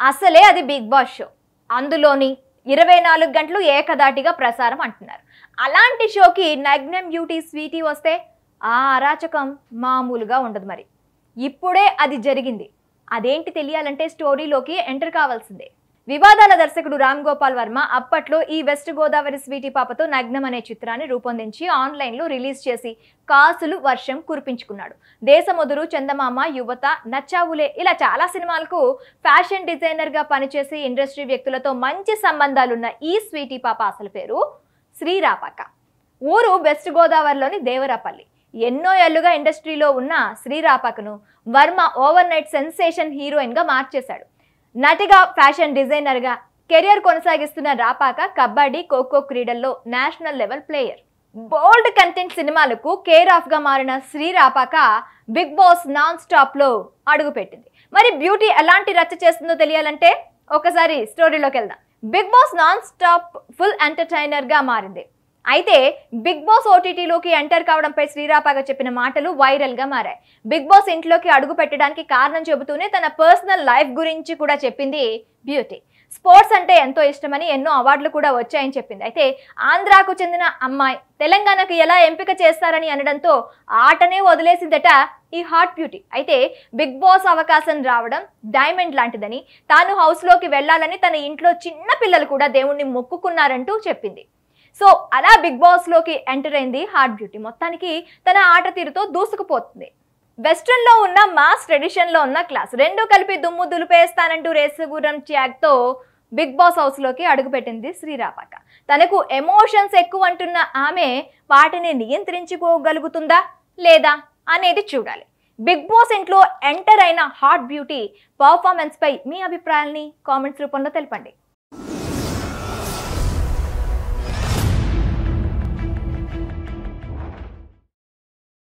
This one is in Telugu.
అసలే అది బిగ్ బాస్ షో అందులోని ఇరవై నాలుగు గంటలు ఏకదాటిగా ప్రసారం అంటున్నారు అలాంటి షోకి నగ్నం బ్యూటీ స్వీటీ వస్తే ఆ అరాచకం మామూలుగా ఉండదు మరి ఇప్పుడే అది జరిగింది అదేంటి తెలియాలంటే స్టోరీలోకి ఎంటర్ కావాల్సిందే వివాదాల దర్శకుడు రామ్ గోపాల్ వర్మ అప్పట్లో ఈ వెస్ట్ గోదావరి స్వీటీ పాపతో నగ్నం అనే చిత్రాన్ని రూపొందించి ఆన్లైన్లో రిలీజ్ చేసి కాసులు వర్షం కురిపించుకున్నాడు దేశముదురు చందమామ యువత నచ్చావులే ఇలా చాలా సినిమాలకు ఫ్యాషన్ డిజైనర్గా పనిచేసి ఇండస్ట్రీ వ్యక్తులతో మంచి సంబంధాలున్న ఈ స్వీటీ పాప అసలు పేరు శ్రీరాపక ఊరు వెస్ట్ గోదావరిలోని దేవరాపల్లి ఎన్నో ఏళ్లుగా ఇండస్ట్రీలో ఉన్న శ్రీరాపకను వర్మ ఓవర్ నైట్ సెన్సేషన్ హీరోయిన్గా మార్చేశాడు నటిగా ఫ్యాషన్ డిజైనర్గా కెరియర్ కొనసాగిస్తున్న రాపాక కబడ్డీ ఖోఖో క్రీడల్లో national level player bold content సినిమాలకు కేర్ ఆఫ్ గా మారిన Shri Rapaka Bigg Boss non stop లో అడుగుపెట్టింది మరి బ్యూటీ ఎలాంటి రచ్చ చేస్తుందో తెలియాలంటే ఒకసారి స్టోరీలోకి వెళ్దాం Bigg Boss non stop full entertainer గా మారింది అయితే బిగ్ బాస్ ఓటీటీలోకి ఎంటర్ కావడంపై శ్రీరాపాగ చెప్పిన మాటలు వైరల్ గా మారాయి బిగ్ బాస్ ఇంట్లోకి అడుగు పెట్టడానికి కారణం చెబుతూనే తన పర్సనల్ లైఫ్ గురించి కూడా చెప్పింది బ్యూటీ స్పోర్ట్స్ అంటే ఎంతో ఇష్టమని ఎన్నో అవార్డులు కూడా వచ్చాయని చెప్పింది అయితే ఆంధ్రాకు చెందిన అమ్మాయి తెలంగాణకు ఎలా ఎంపిక చేస్తారని అనడంతో ఆటనే వదిలేసిందట ఈ హాట్ బ్యూటీ అయితే బిగ్ బాస్ అవకాశం రావడం డైమండ్ లాంటిదని తాను హౌస్లోకి వెళ్ళాలని తన ఇంట్లో చిన్న పిల్లలు కూడా దేవుణ్ణి మొక్కుకున్నారంటూ చెప్పింది సో అలా బిగ్ బాస్ లోకి ఎంటర్ అయింది హార్ట్ బ్యూటీ మొత్తానికి తన ఆట తీరుతో దూసుకుపోతుంది వెస్ట్రన్ లో ఉన్న మాస్ ట్రెడిషన్ లో ఉన్న క్లాస్ రెండు కలిపి దుమ్ము దులిపేస్తానంటూ రేసుగురం త్యాగ్తో బిగ్ బాస్ హౌస్ లోకి అడుగుపెట్టింది శ్రీరాపక తనకు ఎమోషన్స్ ఎక్కువ అంటున్న ఆమె వాటిని నియంత్రించుకోగలుగుతుందా లేదా అనేది చూడాలి బిగ్ బాస్ ఇంట్లో ఎంటర్ అయిన హాట్ బ్యూటీ పర్ఫార్మెన్స్ పై మీ అభిప్రాయాల్ని కామెంట్స్ రూపంలో తెలపండి